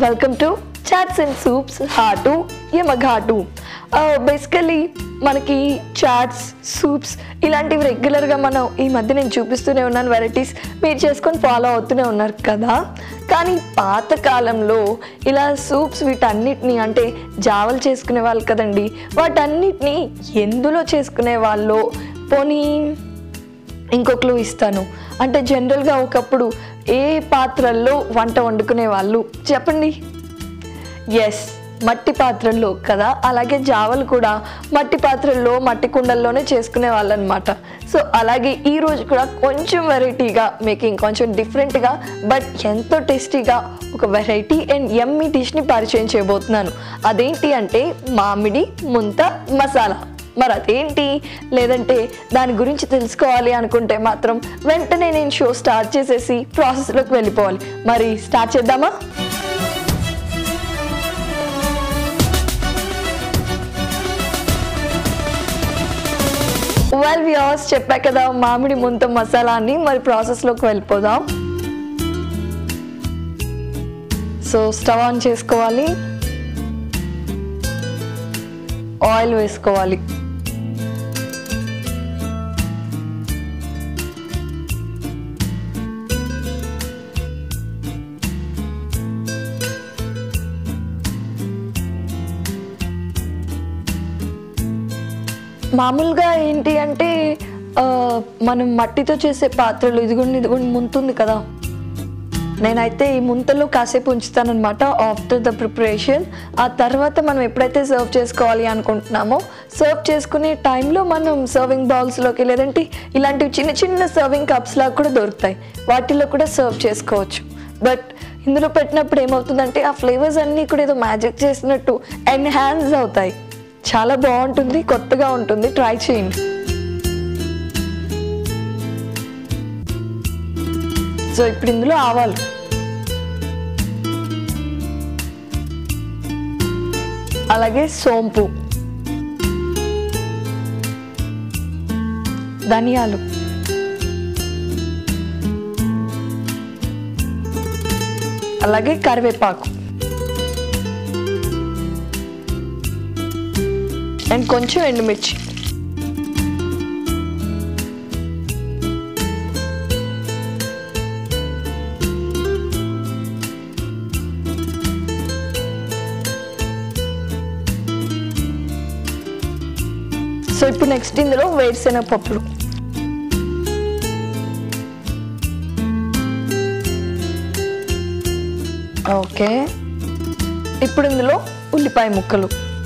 welcome to chats and soups hot యమఘాటు basically మనకి chats soups ఇలాంటివి రెగ్యులర్గా మనం ఈ మధ్య నేను చూపిస్తూనే ఉన్నాను వెరైటీస్ మీరు చేసుకొని ఫాలో అవుతూనే ఉన్నారు కదా కానీ పాత కాలంలో ఇలా సూప్స్ వీటన్నిటిని అంటే జావలు చేసుకునే వాళ్ళు కదండి వాటన్నిటిని ఎందులో చేసుకునే వాళ్ళు పోనీ ఇంకో క్లూ ఇస్తాను అంటే జనరల్గా ఒకప్పుడు ఏ పాత్రల్లో వంట వండుకునే వాళ్ళు చెప్పండి ఎస్ మట్టి పాత్రల్లో కదా అలాగే జావలు కూడా మట్టి పాత్రల్లో మట్టి కుండల్లోనే చేసుకునే వాళ్ళు అనమాట సో అలాగే ఈ రోజు కూడా కొంచెం వెరైటీగా మీకు ఇంకొంచెం డిఫరెంట్గా బట్ ఎంతో టేస్టీగా ఒక వెరైటీ అండ్ ఎమ్మి డిష్ని పరిచయం చేయబోతున్నాను అదేంటి అంటే మామిడి ముంత మసాలా మరి అదేంటి లేదంటే దాని గురించి తెలుసుకోవాలి అనుకుంటే మాత్రం వెంటనే నేను షో స్టార్ట్ చేసేసి ప్రాసెస్లోకి వెళ్ళిపోవాలి మరి స్టార్ట్ చేద్దామా వెల్ వ్యూవర్స్ చెప్పా కదా మామిడి ముంత మసాలాని మరి ప్రాసెస్లోకి వెళ్ళిపోదాం సో స్టవ్ ఆన్ చేసుకోవాలి ఆయిల్ వేసుకోవాలి మామూలుగా ఏంటి అంటే ఆ, మనం మట్టితో చేసే పాత్రలు ఇదిగోండి ఇదిగోండి ముంతుంది కదా నేనైతే ఈ ముంతలో కాసేపు ఉంచుతానమాట ఆఫ్టర్ ద ప్రిపరేషన్ ఆ తర్వాత మనం ఎప్పుడైతే సర్వ్ చేసుకోవాలి అనుకుంటున్నామో సర్వ్ చేసుకునే టైంలో మనం సర్వింగ్ బౌల్స్లోకి లేదంటే ఇలాంటివి చిన్న చిన్న సర్వింగ్ కప్స్ లాగా కూడా దొరుకుతాయి వాటిల్లో కూడా సర్వ్ చేసుకోవచ్చు బట్ ఇందులో పెట్టినప్పుడు ఏమవుతుందంటే ఆ ఫ్లేవర్స్ అన్నీ కూడా ఏదో మ్యాజిక్ చేసినట్టు ఎన్హాన్స్ అవుతాయి చాలా బాగుంటుంది కొత్తగా ఉంటుంది ట్రై చేయండి సో ఇప్పుడు ఇందులో ఆవాలు అలాగే సోంపు ధనియాలు అలాగే కరివేపాకు అండ్ కొంచెం ఎండుమిర్చి సో ఇప్పుడు నెక్స్ట్ ఇందులో వేరుశెనగ పప్పులు ఓకే ఇప్పుడు ఇందులో ఉల్లిపాయ ముక్కలు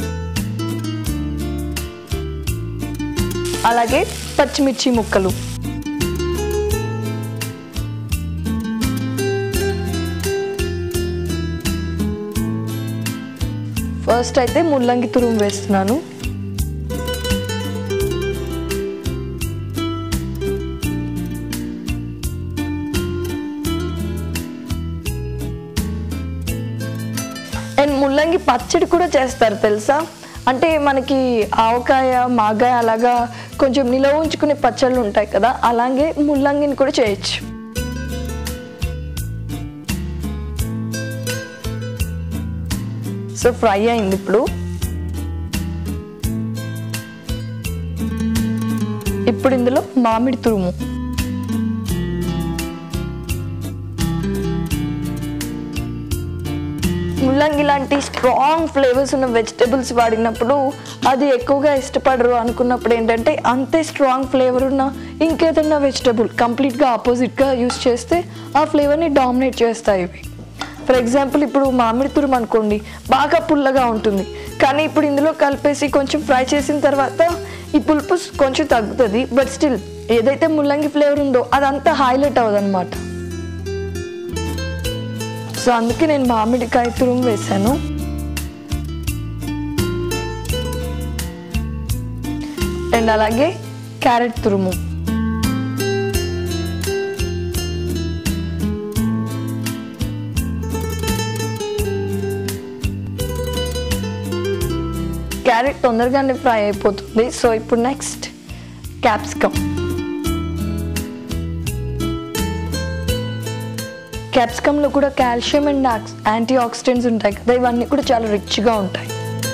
అలాగే పచ్చిమిర్చి ముక్కలు ఫస్ట్ అయితే ముల్లంగి తురుము వేస్తున్నాను అండ్ ముల్లంగి పచ్చడి కూడా చేస్తారు తెలుసా అంటే మనకి ఆవకాయ మాగాయ అలాగా కొంచెం నిలవ ఉంచుకునే పచ్చళ్ళు ఉంటాయి కదా అలాగే ముల్లంగిని కూడా చేయొచ్చు సో ఫ్రై అయింది ఇప్పుడు ఇప్పుడు ఇందులో మామిడి తురుము ముల్లంగి లాంటి స్ట్రాంగ్ ఫ్లేవర్స్ ఉన్న వెజిటబుల్స్ వాడినప్పుడు అది ఎక్కువగా ఇష్టపడరు అనుకున్నప్పుడు ఏంటంటే అంతే స్ట్రాంగ్ ఫ్లేవర్ ఉన్న ఇంకేదన్నా వెజిటబుల్ కంప్లీట్గా ఆపోజిట్గా యూస్ చేస్తే ఆ ఫ్లేవర్ని డామినేట్ చేస్తాయి ఇవి ఫర్ ఎగ్జాంపుల్ ఇప్పుడు మామిడి తురుము అనుకోండి బాగా పుల్లగా ఉంటుంది కానీ ఇప్పుడు ఇందులో కలిపేసి కొంచెం ఫ్రై చేసిన తర్వాత ఈ పులుపు కొంచెం తగ్గుతుంది బట్ స్టిల్ ఏదైతే ముల్లంగి ఫ్లేవర్ ఉందో అదంతా హైలైట్ అవ్వదు అనమాట సో అందుకే నేను మామిడికాయ తురుము వేశాను అండ్ అలాగే క్యారెట్ తురుము క్యారెట్ తొందరగానే ఫ్రై అయిపోతుంది సో ఇప్పుడు నెక్స్ట్ క్యాప్సికమ్ క్యాప్సికంలో కూడా కాల్షియం అండ్ యాంటీ ఆక్సిడెంట్స్ ఉంటాయి కదా ఇవన్నీ కూడా చాలా రిచ్గా ఉంటాయి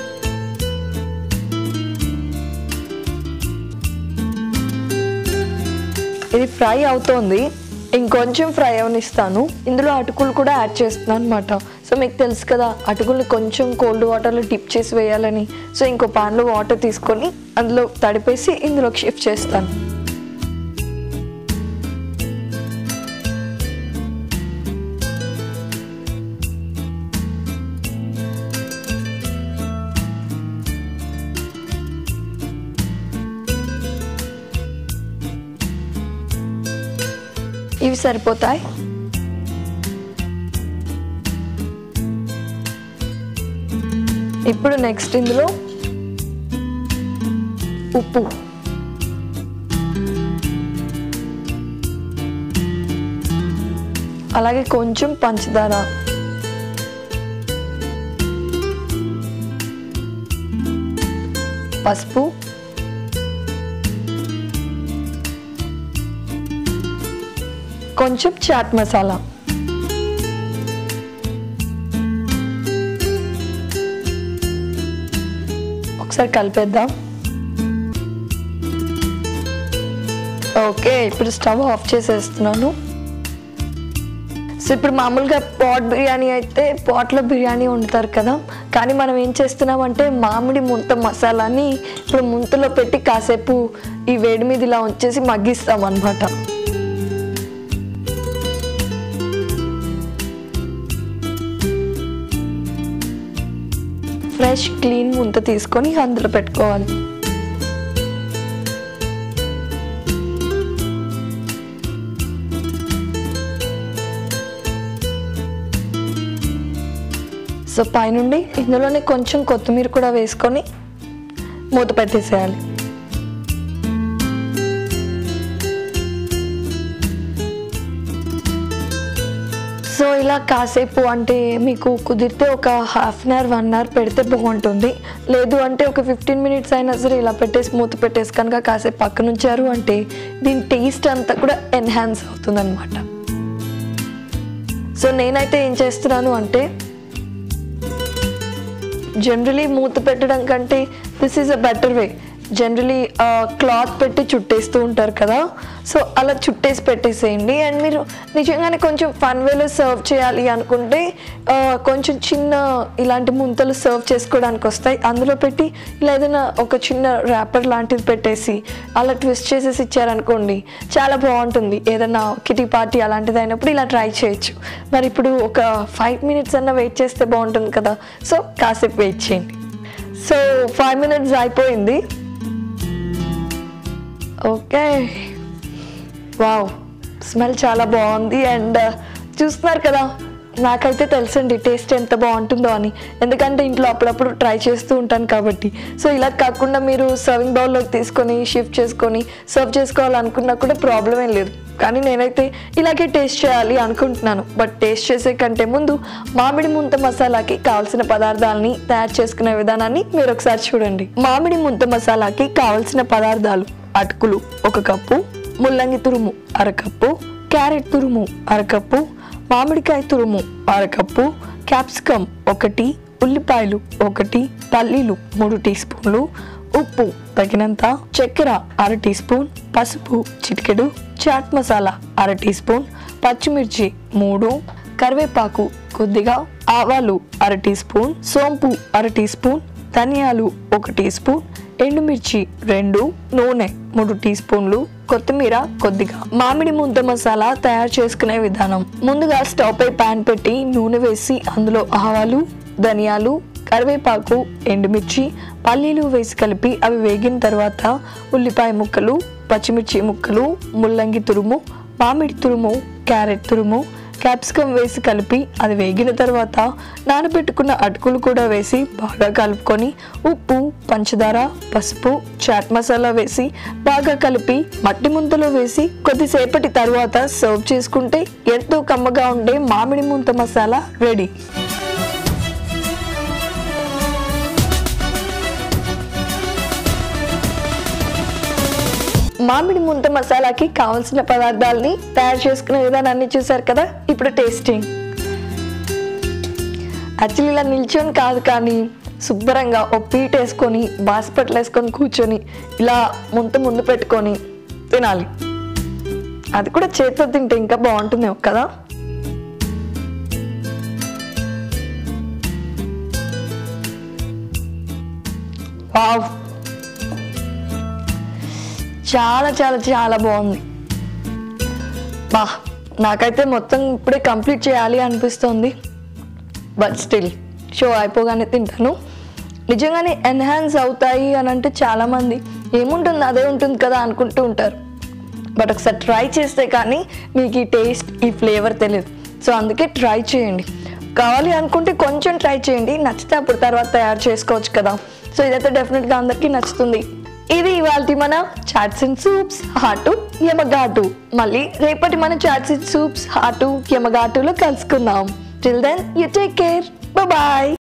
ఇది ఫ్రై అవుతోంది ఇంకొంచెం ఫ్రై అవనిస్తాను ఇందులో అటుకులు కూడా యాడ్ చేస్తున్నాను అనమాట సో మీకు తెలుసు కదా అటుకుల్ని కొంచెం కోల్డ్ వాటర్లో డిప్ చేసి వేయాలని సో ఇంకో పాన్లో వాటర్ తీసుకొని అందులో తడిపేసి ఇందులోకి షిఫ్ట్ చేస్తాను ఇవి సరిపోతాయి ఇప్పుడు నెక్స్ట్ ఇందులో ఉప్పు అలాగే కొంచెం పంచదార పసుపు కొంచెం చాట్ మసాలా ఒకసారి కలిపేద్దాం ఓకే ఇప్పుడు స్టవ్ ఆఫ్ చేసేస్తున్నాను సో ఇప్పుడు మామూలుగా పాట్ బిర్యానీ అయితే పాట్లో బిర్యానీ వండుతారు కదా కానీ మనం ఏం చేస్తున్నామంటే మామిడి ముంత మసాలాని ఇప్పుడు ముంతలో పెట్టి కాసేపు ఈ వేడి మీద ఇలా ఉంచేసి మగ్గిస్తాం అనమాట ఫ్రెష్ క్లీన్ ముంత తీసుకొని అందులో పెట్టుకోవాలి సో పైనుండి ఇందులోనే కొంచెం కొత్తిమీర కూడా వేసుకొని మూత పెట్టేసేయాలి సో ఇలా కాసేపు అంటే మీకు కుదిరితే ఒక half an hour one hour పెడితే బాగుంటుంది లేదు అంటే ఒక ఫిఫ్టీన్ మినిట్స్ అయినా సరే ఇలా పెట్టేసి మూత పెట్టేసి కనుక కాసేపు పక్కన ఉంచారు అంటే దీని టేస్ట్ అంతా కూడా ఎన్హాన్స్ అవుతుంది అనమాట సో నేనైతే ఏం చేస్తున్నాను అంటే జనరలీ మూత పెట్టడం కంటే this is a better way generally cloth పెట్టి చుట్టేస్తూ ఉంటారు కదా సో అలా చుట్టేసి పెట్టేసేయండి అండ్ మీరు నిజంగానే కొంచెం ఫన్ వేలో సర్వ్ చేయాలి అనుకుంటే ఆ, కొంచెం చిన్న ఇలాంటి ముంతలు సర్వ్ చేసుకోవడానికి వస్తాయి అందులో పెట్టి ఇలా ఏదైనా ఒక చిన్న ర్యాపర్ లాంటిది పెట్టేసి అలా ట్విస్ట్ చేసేసి ఇచ్చారనుకోండి చాలా బాగుంటుంది ఏదైనా కిటీ పార్టీ అలాంటిది అయినప్పుడు ఇలా ట్రై చేయొచ్చు మరి ఇప్పుడు ఒక ఫైవ్ మినిట్స్ అన్న వెయిట్ చేస్తే బాగుంటుంది కదా సో కాసేపు వెయిట్ చేయండి సో ఫైవ్ మినిట్స్ అయిపోయింది ఓకే వావ్ స్మెల్ చాలా బాగుంది అండ్ చూస్తున్నారు కదా నాకైతే తెలుసండి టేస్ట్ ఎంత బాగుంటుందో అని ఎందుకంటే ఇంట్లో అప్పుడప్పుడు ట్రై చేస్తూ ఉంటాను కాబట్టి సో ఇలా కాకుండా మీరు సర్వింగ్ బౌల్లోకి తీసుకొని షిఫ్ట్ చేసుకొని సర్వ్ చేసుకోవాలనుకున్నా కూడా ప్రాబ్లం ఏం లేదు కానీ నేనైతే ఇలాగే టేస్ట్ చేయాలి అనుకుంటున్నాను బట్ టేస్ట్ చేసే కంటే ముందు మామిడి ముంత మసాలాకి కావాల్సిన పదార్థాలని తయారు చేసుకునే విధానాన్ని మీరు ఒకసారి చూడండి మామిడి ముంత మసాలాకి కావాల్సిన పదార్థాలు అటుకులు ఒక కప్పు ముల్లంగి తురుము అరకప్పు క్యారెట్ తురుము అరకప్పు మామిడికాయ తురుము అరకప్పు క్యాప్సికమ్ ఒకటి ఉల్లిపాయలు ఒకటి పల్లీలు మూడు టీ స్పూన్లు ఉప్పు తగినంత చక్కెర అర టీ స్పూన్ పసుపు చిటికెడు చాట్ మసాలా అర టీ స్పూన్ పచ్చిమిర్చి మూడు కరివేపాకు కొద్దిగా ఆవాలు అర టీ స్పూన్ సోంపు అర టీ స్పూన్ ధనియాలు ఒక టీ స్పూన్ ఎండుమిర్చి రెండు నూనె మూడు టీ స్పూన్లు కొత్తిమీర కొద్దిగా మామిడి ముద్ద మసాలా తయారు చేసుకునే విధానం ముందుగా స్టవ్ పై పాన్ పెట్టి నూనె వేసి అందులో ఆవాలు ధనియాలు కరివేపాకు ఎండుమిర్చి పల్లీలు వేసి కలిపి అవి వేగిన తర్వాత ఉల్లిపాయ ముక్కలు పచ్చిమిర్చి ముక్కలు ముల్లంగి తురుము మామిడి తురుము క్యారెట్ తురుము క్యాప్సికమ్ వేసి కలిపి అది వేగిన తర్వాత నానబెట్టుకున్న అటుకులు కూడా వేసి బాగా కలుపుకొని ఉప్పు పంచదార పసుపు చాట్ మసాలా వేసి బాగా కలిపి మట్టి ముంతలో వేసి కొద్దిసేపటి తర్వాత సర్వ్ చేసుకుంటే ఎంతో కమ్మగా ఉండే మామిడి ముంత మసాలా రెడీ మామిడి ముంత మసాలాకి కావలసిన పదార్థాలని తయారు చేసుకునే విధానాన్ని చూసారు కదా ఇప్పుడు టేస్టింగ్ యాక్చువల్లీ ఇలా నిల్చొని కాదు కానీ శుభ్రంగా ఓ పీట వేసుకొని బాస్పట్లు వేసుకొని కూర్చొని ఇలా ముంత ముందు పెట్టుకొని తినాలి అది కూడా చేతితో తింటే ఇంకా బాగుంటుంది కదా వావ్ చాలా చాలా చాలా బాగుంది బా నాకైతే మొత్తం ఇప్పుడే కంప్లీట్ చేయాలి అనిపిస్తుంది బట్ స్టిల్ షో అయిపోగానే తింటాను నిజంగానే ఎన్హాన్స్ అవుతాయి అని అంటే చాలామంది ఏముంటుంది అదే ఉంటుంది కదా అనుకుంటూ ఉంటారు బట్ ఒకసారి ట్రై చేస్తే కానీ మీకు ఈ టేస్ట్ ఈ ఫ్లేవర్ తెలియదు సో అందుకే ట్రై చేయండి కావాలి అనుకుంటే కొంచెం ట్రై చేయండి నచ్చితే అప్పుడు తర్వాత తయారు చేసుకోవచ్చు కదా సో ఇదైతే డెఫినెట్గా అందరికీ నచ్చుతుంది ఇది ఇవాళ మన చాట్స్ అండ్ సూప్స్ హాటు యమగాటు మళ్ళీ రేపటి మన చాట్స్ అండ్ సూప్స్ హాటు యమగాటులో కలుసుకుందాం till then you take care bye